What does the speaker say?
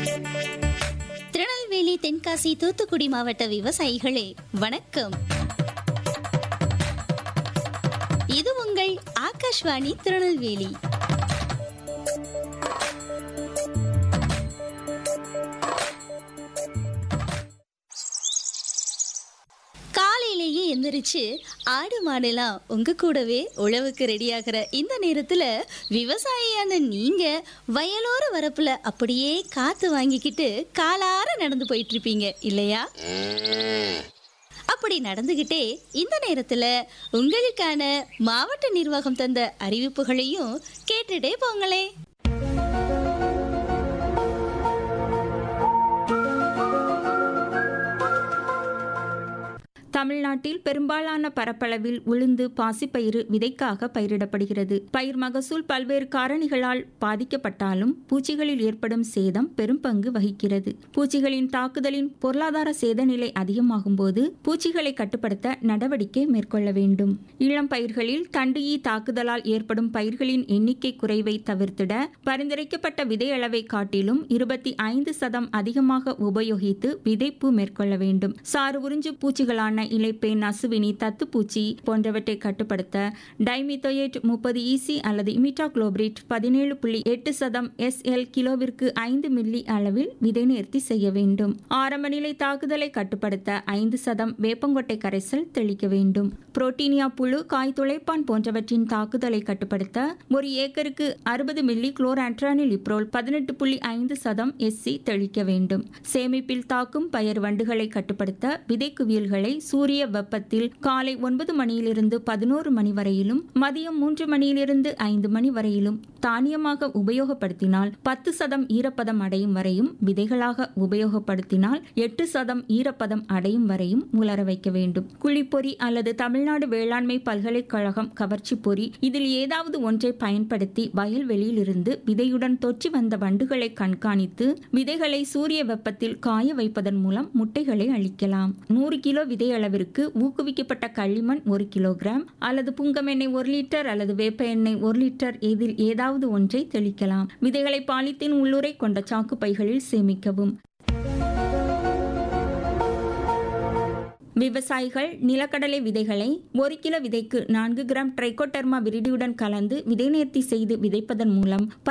திருநெல்வேலி தென்காசி தூத்துக்குடி மாவட்ட விவசாயிகளே வணக்கம் இது உங்கள் ஆகாஷ்வாணி திருநெல்வேலி காலையிலேயே எந்திரிச்சு ஆடு மாடெல்லாம் உங்க கூடவே உழவுக்கு ரெடியாகிற இந்த நேரத்துல விவசாயியான நீங்க வயலோர வரப்புல அப்படியே காத்து வாங்கிக்கிட்டு காலார நடந்து போயிட்டு இருப்பீங்க இல்லையா அப்படி நடந்துகிட்டே இந்த நேரத்துல உங்களுக்கான மாவட்ட நிர்வாகம் தந்த அறிவிப்புகளையும் கேட்டுட்டே போங்களே தமிழ்நாட்டில் பெரும்பாலான பரப்பளவில் உளுந்து பாசிப்பயிறு விதைக்காக பயிரிடப்படுகிறது பயிர் மகசூல் பல்வேறு காரணிகளால் பாதிக்கப்பட்டாலும் பூச்சிகளில் ஏற்படும் சேதம் பெரும் பங்கு வகிக்கிறது பூச்சிகளின் தாக்குதலின் பொருளாதார சேத நிலை அதிகமாகும் போது பூச்சிகளை கட்டுப்படுத்த நடவடிக்கை மேற்கொள்ள வேண்டும் இளம் பயிர்களில் தண்டு ஈ தாக்குதலால் ஏற்படும் பயிர்களின் எண்ணிக்கை குறைவை தவிர்த்திட பரிந்துரைக்கப்பட்ட விதை அளவை காட்டிலும் இருபத்தி ஐந்து சதம் அதிகமாக உபயோகித்து விதைப்பு மேற்கொள்ள வேண்டும் சாறு உறிஞ்சு பூச்சிகளான இலைப்பேன் அசுவினி தத்துப்பூச்சி போன்றவற்றை கட்டுப்படுத்த டைமித்தோயேட் முப்பது ஈசி அல்லது இமிட்டாக்ளோபிரிட் பதினேழு புள்ளி எட்டு சதம் எஸ்எல் கிலோவிற்கு ஐந்து மில்லி அளவில் விதை நேர்த்தி செய்ய வேண்டும் ஆரம்ப நிலை தாக்குதலை கட்டுப்படுத்த ஐந்து சதம் வேப்பங்கொட்டை கரைசல் தெளிக்க வேண்டும் புரோட்டீனியா புழு காய் துளைப்பான் போன்றவற்றின் தாக்குதலை கட்டுப்படுத்த ஒரு ஏக்கருக்கு அறுபது மில்லி குளோரான்ட்ரானில் இப்ரோல் பதினெட்டு புள்ளி ஐந்து சதம் எஸ்சி தெளிக்க வேண்டும் சேமிப்பில் தாக்கும் பயர் வண்டுகளை கட்டுப்படுத்த விதை குவியல்களை சூரிய வெப்பத்தில் காலை ஒன்பது மணியிலிருந்து பதினோரு மணி வரையிலும் மதியம் மூன்று மணியிலிருந்து ஐந்து மணி வரையிலும் தானியமாக உபயோகப்படுத்தினால் பத்து சதம் ஈரப்பதம் அடையும் வரையும் விதைகளாக உபயோகப்படுத்தினால் எட்டு சதம் ஈரப்பதம் அடையும் வரையும் உலர வைக்க வேண்டும் குழிப்பொறி அல்லது தமிழ்நாடு வேளாண்மை பல்கலைக்கழகம் கவர்ச்சி பொறி இதில் ஏதாவது ஒன்றை பயன்படுத்தி வயல்வெளியில் இருந்து விதையுடன் தொற்றி வந்த வண்டுகளை கண்காணித்து விதைகளை சூரிய வெப்பத்தில் காய வைப்பதன் மூலம் முட்டைகளை அளிக்கலாம் நூறு கிலோ விதை அளவிற்கு ஊக்குவிக்கப்பட்ட களிமண் ஒரு கிலோகிராம் அல்லது புங்கம் எண்ணெய் ஒரு லிட்டர் அல்லது வேப்ப எண்ணெய் ஒரு லிட்டர் இதில் ஏதாவது ஒன்றை தெளிக்கலாம் விதைகளை பாலித்தீன் உள்ளுரை கொண்ட சாக்கு பைகளில் சேமிக்கவும் விவசாயிகள் நிலக்கடலை விதைகளை ஒரு கிலோ விதைக்கு நான்கு கிராம் ட்ரைகோடர்மா விரிடியுடன் கலந்து விதை நேர்த்தி செய்து விதைப்பதன் மூலம்